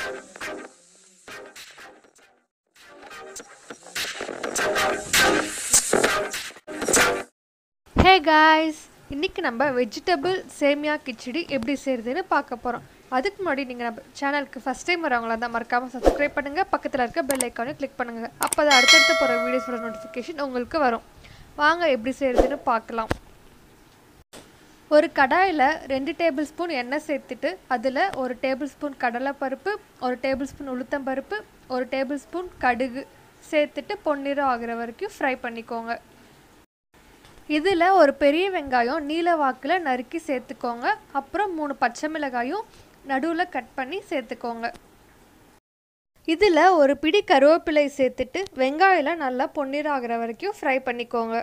hey guys இன்னைக்கு நம்ம vegetable சேமியா கிச்சடி எப்படி செய்கிறதுன்னு பார்க்க போகிறோம் அதுக்கு முன்னாடி நீங்கள் நம்ம சேனலுக்கு ஃபஸ்ட் டைம் வரவங்களா தான் மறக்காமல் சப்ஸ்கிரைப் பண்ணுங்கள் பக்கத்தில் இருக்க பெல் ஐக்கானையும் கிளிக் பண்ணுங்கள் அப்போ தான் அடுத்தடுத்து போகிற வீடியோஸோட நோட்டிஃபிகேஷன் உங்களுக்கு வரும் வாங்க எப்படி செய்கிறதுன்னு பார்க்கலாம் ஒரு கடாயில் ரெண்டு டேபிள் ஸ்பூன் எண்ணெய் சேர்த்துட்டு அதில் ஒரு டேபிள் ஸ்பூன் கடலைப்பருப்பு ஒரு டேபிள் ஸ்பூன் உளுத்தம்பருப்பு ஒரு டேபிள் ஸ்பூன் கடுகு சேர்த்துட்டு பொன்னிறம் ஆகிற வரைக்கும் ஃப்ரை பண்ணிக்கோங்க இதில் ஒரு பெரிய வெங்காயம் நீல வாக்கில் நறுக்கி சேர்த்துக்கோங்க அப்புறம் மூணு பச்சை மிளகாயும் நடுவில் கட் பண்ணி சேர்த்துக்கோங்க இதில் ஒரு பிடி கருவேப்பிலை சேர்த்துட்டு வெங்காயம் நல்லா பொன்னிறம் ஆகிற வரைக்கும் ஃப்ரை பண்ணிக்கோங்க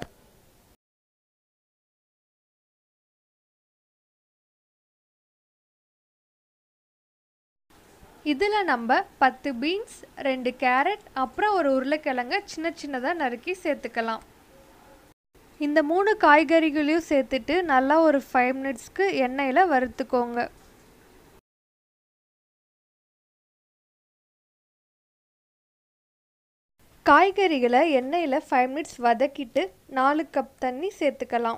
இதில் நம்ம பத்து பீன்ஸ் ரெண்டு கேரட் அப்புறம் ஒரு உருளைக்கிழங்க சின்ன சின்னதாக நறுக்கி சேர்த்துக்கலாம் இந்த மூணு காய்கறிகளையும் சேர்த்துட்டு நல்லா ஒரு ஃபைவ் மினிட்ஸ்க்கு எண்ணெயில் வறுத்துக்கோங்க காய்கறிகளை எண்ணெயில் ஃபைவ் மினிட்ஸ் வதக்கிட்டு நாலு கப் தண்ணி சேர்த்துக்கலாம்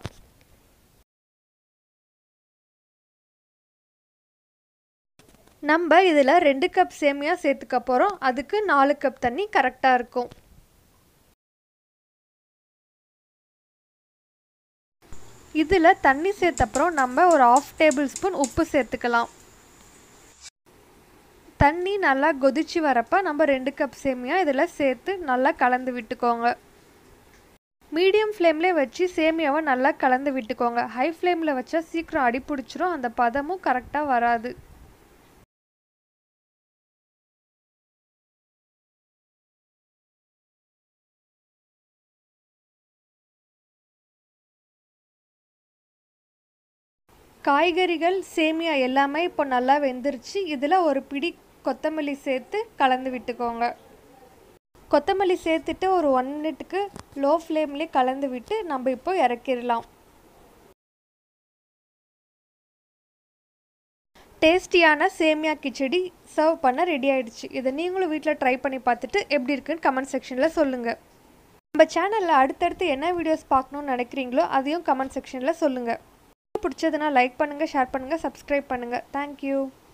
நம்ம இதில் ரெண்டு கப் சேமியா சேர்த்துக்க போகிறோம் அதுக்கு நாலு கப் தண்ணி கரெக்டாக இருக்கும் இதில் தண்ணி சேர்த்தப்புறம் நம்ம ஒரு ஆஃப் டேபிள் ஸ்பூன் உப்பு சேர்த்துக்கலாம் தண்ணி நல்லா கொதிச்சு வரப்போ நம்ம ரெண்டு கப் சேமியா இதில் சேர்த்து நல்லா கலந்து விட்டுக்கோங்க மீடியம் ஃப்ளேம்லேயே வச்சு சேமியாவை நல்லா கலந்து விட்டுக்கோங்க ஹை ஃப்ளேமில் வச்சா சீக்கிரம் அடி பிடிச்சிரும் அந்த பதமும் கரெக்டாக வராது காய்கறிகள் சேமியா எல்லாமே இப்போ நல்லா வெந்துருச்சு இதில் ஒரு பிடி கொத்தமல்லி சேர்த்து கலந்து விட்டுக்கோங்க கொத்தமல்லி சேர்த்துட்டு ஒரு ஒன் மினிட்டுக்கு லோ ஃப்ளேம்லேயே கலந்து விட்டு நம்ம இப்போ இறக்கிடலாம் டேஸ்டியான சேமியா கிச்சடி சர்வ் பண்ண ரெடி ஆயிடுச்சு இதை நீங்களும் வீட்டில் ட்ரை பண்ணி பார்த்துட்டு எப்படி இருக்குன்னு கமெண்ட் செக்ஷனில் சொல்லுங்கள் நம்ம சேனலில் அடுத்தடுத்து என்ன வீடியோஸ் பார்க்கணுன்னு நினைக்கிறீங்களோ அதையும் கமெண்ட் செக்ஷனில் சொல்லுங்கள் பிடிச்சதுன்னா லைக் பண்ணுங்கள் ஷேர் பண்ணுங்கள் சப்ஸ்கிரைப் பண்ணுங்கள் தேங்க்யூ